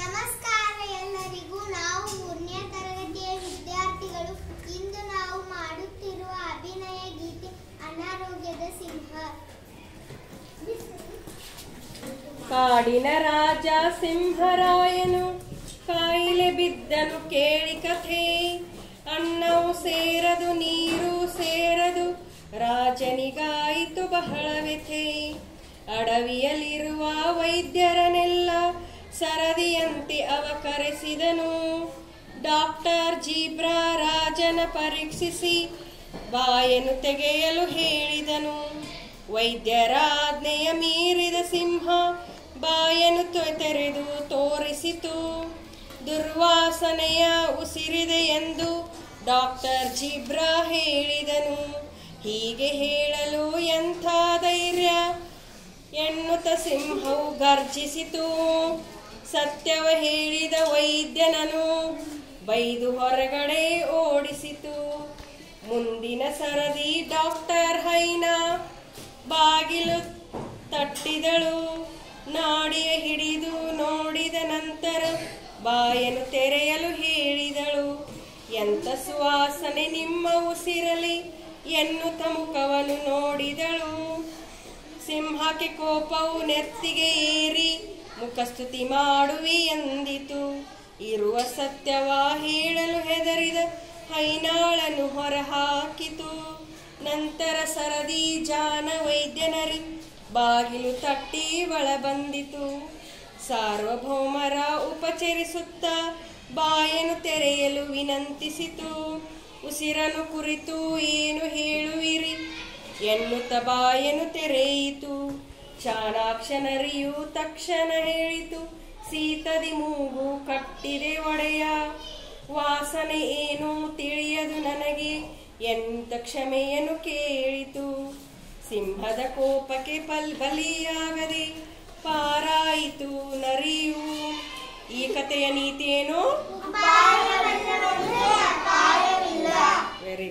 ನಮಸ್ಕಾರ ಎಲ್ಲರಿಗೂ ನಾವು ಮೂರನೇ ತರಗತಿಯ ವಿದ್ಯಾರ್ಥಿಗಳು ಇಂದು ನಾವು ಮಾಡುತ್ತಿರುವ ಅಭಿನಯ ಗೀತೆ ಅನಾರೋಗ್ಯದ ಸಿಂಹ ಕಾಡಿನ ರಾಜ ಸಿಂಹರಾಯನು ಕಾಯಿಲೆ ಬಿದ್ದನು ಕೇಳಿ ಕಥೆ ಅನ್ನವು ಸೇರದು ನೀರು ಸೇರದು ರಾಜನಿಗಾಯಿತು ಬಹಳ ವ್ಯಥೆ ಅಡವಿಯಲ್ಲಿರುವ ವೈದ್ಯರನ್ನೆಲ್ಲ ಸರದಿಯಂತೆ ಅವ ಕರೆಸಿದನು ಡಾಕ್ಟರ್ ಜೀಬ್ರಾ ರಾಜನ ಪರೀಕ್ಷಿಸಿ ಬಾಯನ್ನು ತೆಗೆಯಲು ಹೇಳಿದನು ವೈದ್ಯರ ಆಜ್ಞೆಯ ಮೀರಿದ ಸಿಂಹ ಬಾಯನ್ನು ತೊ- ತೆರೆದು ತೋರಿಸಿತು ದುರ್ವಾಸನೆಯ ಉಸಿರಿದೆ ಎಂದು ಡಾಕ್ಟರ್ ಜಿಬ್ರಾ ಹೇಳಿದನು ಹೀಗೆ ಹೇಳಲು ಎಂಥ ಧೈರ್ಯ ಎನ್ನುತ್ತ ಸಿಂಹವು ಗರ್ಜಿಸಿತು ಸತ್ಯವ ಹೇಳಿದ ವೈದ್ಯನನು ಬೈದು ಹೊರಗಡೆ ಓಡಿಸಿತು ಮುಂದಿನ ಸರದಿ ಡಾಕ್ಟರ್ ಹೈನಾ ಬಾಗಿಲು ತಟ್ಟಿದಳು ನಾಡಿಯ ಹಿಡಿದು ನೋಡಿದ ನಂತರ ಬಾಯನ್ನು ತೆರೆಯಲು ಹೇಳಿದಳು ಎಂತ ಸುವಾಸನೆ ನಿಮ್ಮ ಉಸಿರಲಿ ಎನ್ನುತ್ತ ಮುಖವನ್ನು ನೋಡಿದಳು ಸಿಂಹಕ್ಕೆ ಕೋಪವು ನೆತ್ತಿಗೆ ಏರಿ ಮುಖಸ್ತುತಿ ಮಾಡುವಿ ಎಂದಿತು ಇರುವ ಸತ್ಯವ ಹೇಳಲು ಹೆದರಿದ ಹೈನಾಳನು ಹೊರಹಾಕಿತು ನಂತರ ಸರದಿ ಜಾನ ವೈದ್ಯನರಿ ಬಾಗಿಲು ತಟ್ಟಿ ಒಳ ಬಂದಿತು ಸಾರ್ವಭೌಮರ ಉಪಚರಿಸುತ್ತ ಬಾಯನ್ನು ತೆರೆಯಲು ವಿನಂತಿಸಿತು ಉಸಿರನ್ನು ಕುರಿತು ಏನು ಹೇಳುವಿರಿ ಎನ್ನುತ್ತ ಬಾಯನ್ನು ತೆರೆಯಿತು ಚಾಣಾಕ್ಷನರಿಯು ತಕ್ಷಣ ಹೇಳಿತು ಸೀತದಿ ಮೂಗು ಕಟ್ಟಿದೆ ಒಡೆಯ ವಾಸನೆ ಏನು ತಿಳಿಯದು ನನಗೆ ಎಂತ ಕ್ಷಮೆಯನ್ನು ಕೇಳಿತು ಸಿಂಹದ ಕೋಪಕ್ಕೆ ಪಲ್ ಬಲಿಯಾಗದೆ ಪಾರಾಯಿತು ನರಿಯು ಈ ಕಥೆಯ ನೀತಿ ಏನು ಬಾಲವಲ್ಲವ